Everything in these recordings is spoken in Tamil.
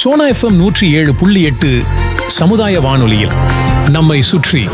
சோனா எஃப்எம் நூற்றி ஏழு புள்ளி எட்டு சமுதாய வானொலியில் நம்மை சுற்றி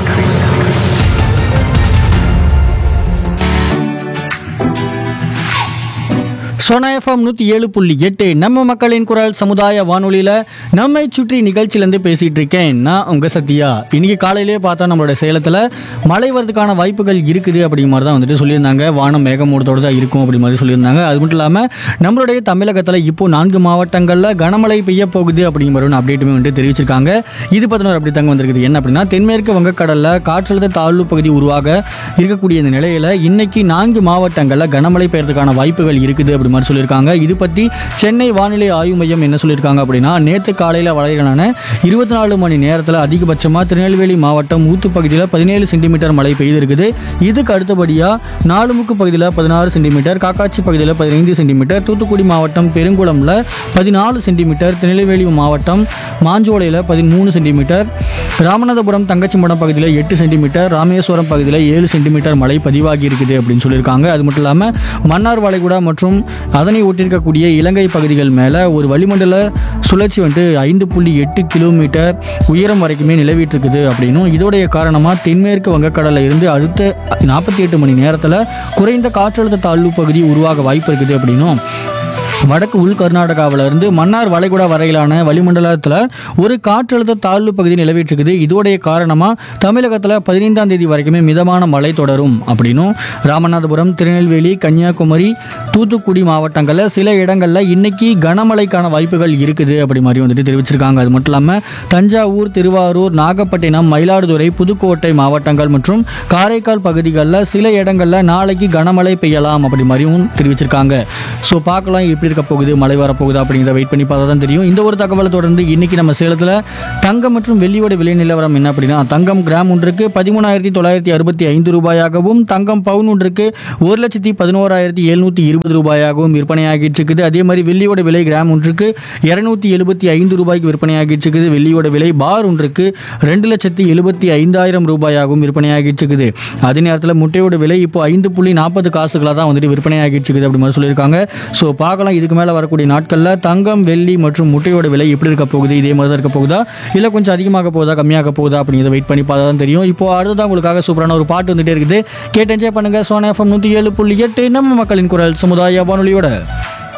சோனா எஃப்எம் நூற்றி ஏழு புள்ளி எட்டு நம்ம மக்களின் குரல் சமுதாய வானொலியில் நம்மை சுற்றி நிகழ்ச்சியிலேருந்து பேசிகிட்டு இருக்கேன் நான் உங்கள் சத்யா இன்னைக்கு காலையிலேயே பார்த்தா நம்மளோட சேலத்தில் மழை வரதுக்கான வாய்ப்புகள் இருக்குது அப்படி மாதிரி தான் வந்துட்டு சொல்லியிருந்தாங்க வானம் மேகமூட்டத்தோடு தான் இருக்கும் அப்படி மாதிரி சொல்லியிருந்தாங்க அது மட்டும் இல்லாமல் நம்மளுடைய தமிழகத்தில் இப்போ நான்கு மாவட்டங்களில் கனமழை பெய்ய போகுது அப்படிங்கிற ஒரு அப்டேட்டுமே வந்துட்டு தெரிவிச்சிருக்காங்க இது பற்றின ஒரு அப்படி தாங்க வந்திருக்குது என்ன அப்படின்னா தென்மேற்கு வங்கக்கடலில் காற்றழுத்த தாழ்வு பகுதி உருவாக இருக்கக்கூடிய இந்த நிலையில் இன்னைக்கு நான்கு மாவட்டங்களில் கனமழை பெய்யறதுக்கான வாய்ப்புகள் இருக்குது அப்படி மாதிரி சொல்லியிருக்காங்க இது பற்றி சென்னை வானிலை ஆய்வு மையம் என்ன சொல்லியிருக்காங்க அப்படின்னா நேற்று காலையில் வரையிலான இருபத்தி நாலு மணி நேரத்தில் அதிகபட்சமாக திருநெல்வேலி மாவட்டம் ஊத்து பகுதியில் பதினேழு சென்டிமீட்டர் மழை பெய்திருக்குது இதுக்கு அடுத்தபடியாக நாலுமுக்கு பகுதியில் பதினாறு சென்டிமீட்டர் காக்காட்சி பகுதியில் பதினைந்து சென்டிமீட்டர் தூத்துக்குடி மாவட்டம் பெருங்குளம்ல பதினாலு சென்டிமீட்டர் திருநெல்வேலி மாவட்டம் மாஞ்சோலையில் பதிமூணு சென்டிமீட்டர் ராமநாதபுரம் தங்கச்சிமடம் பகுதியில் எட்டு சென்டிமீட்டர் ராமேஸ்வரம் பகுதியில் ஏழு சென்டிமீட்டர் மழை பதிவாகி இருக்குது அப்படின்னு சொல்லியிருக்காங்க அது மட்டும் இல்லாமல் மன்னார் வளைகுடா மற்றும் அதனை ஒட்டியிருக்கக்கூடிய இலங்கை பகுதிகள் மேலே ஒரு வளிமண்டல சுழற்சி வந்துட்டு ஐந்து புள்ளி எட்டு கிலோமீட்டர் உயரம் வரைக்குமே நிலவிட்டு இருக்குது அப்படின்னும் இதோடைய காரணமாக தென்மேற்கு வங்கக்கடலில் இருந்து அடுத்த நாற்பத்தி எட்டு மணி நேரத்தில் குறைந்த காற்றழுத்த தாழ்வு பகுதி உருவாக வாய்ப்பு இருக்குது அப்படின்னும் வடக்கு உள் கர்நாடகாவில இருந்து மன்னார் வளைகுடா வரையிலான வளிமண்டலத்தில் ஒரு காற்றழுத்த தாழ்வு பகுதி நிலவிட்டு இருக்குது இதோடைய காரணமாக தமிழகத்தில் பதினைந்தாம் தேதி வரைக்குமே மிதமான மழை தொடரும் அப்படின்னும் ராமநாதபுரம் திருநெல்வேலி கன்னியாகுமரி தூத்துக்குடி மாவட்டங்களில் சில இடங்களில் இன்னைக்கு கனமழைக்கான வாய்ப்புகள் இருக்குது அப்படி மாதிரி வந்துட்டு தெரிவிச்சிருக்காங்க அது மட்டும் இல்லாமல் தஞ்சாவூர் திருவாரூர் நாகப்பட்டினம் மயிலாடுதுறை புதுக்கோட்டை மாவட்டங்கள் மற்றும் காரைக்கால் பகுதிகளில் சில இடங்களில் நாளைக்கு கனமழை பெய்யலாம் அப்படி மாதிரியும் தெரிவிச்சிருக்காங்க ஸோ பார்க்கலாம் எப்படி இருக்க போகுது மழை வரப்போகுது அப்படிங்கிறத வெயிட் பண்ணி பார்த்தா தான் தெரியும் இந்த ஒரு தகவலை தொடர்ந்து இன்னைக்கு நம்ம சேலத்தில் தங்கம் மற்றும் வெள்ளியோட விலை நிலவரம் என்ன அப்படின்னா தங்கம் கிராம் ஒன்றுக்கு பதிமூணாயிரத்தி தொள்ளாயிரத்தி அறுபத்தி ஐந்து ரூபாயாகவும் தங்கம் பவுன் ஒன்றுக்கு ஒரு லட்சத்தி பதினோராயிரத்தி எழுநூற்றி இருபது ரூபாயாகவும் விற்பனையாகிட்டு இருக்குது அதே மாதிரி வெள்ளியோட விலை கிராம் ஒன்றுக்கு இரநூத்தி எழுபத்தி ஐந்து ரூபாய்க்கு விற்பனையாகிட்டு இருக்குது வெள்ளியோட விலை பார் ஒன்றுக்கு ரெண்டு லட்சத்தி எழுபத்தி ஐந்தாயிரம் ரூபாயாகவும் விற்பனையாகிட்டு இருக்குது அதே நேரத்தில் முட்டையோட விலை இப்போ ஐந்து புள்ளி நாற்பது காசுகளாக தான் வந்துட்டு விற்பனையாகிட்டு இருக்குது அப்படி மாதிரி சொல்லியிருக்காங்க ஸோ பார்க்கலாம் இதுக்கு மேலே வரக்கூடிய நாட்களில் தங்கம் வெள்ளி மற்றும் முட்டையோட விலை எப்படி இருக்க போகுது இதே மாதிரி தான் இருக்க போகுதா இல்லை கொஞ்சம் அதிகமாக போகுதா கம்மியாக போகுதா அப்படிங்கிறத வெயிட் பண்ணி பார்த்தா தான் தெரியும் இப்போ அடுத்ததான் உங்களுக்காக சூப்பரான ஒரு பாட்டு வந்துட்டே இருக்குது கேட்டு என்ஜாய் பண்ணுங்க சோனா எஃப்எம் நூற்றி ஏழு புள்ளி எட்டு நம்ம மக்களின் குரல் சமுதாய வானொலியோட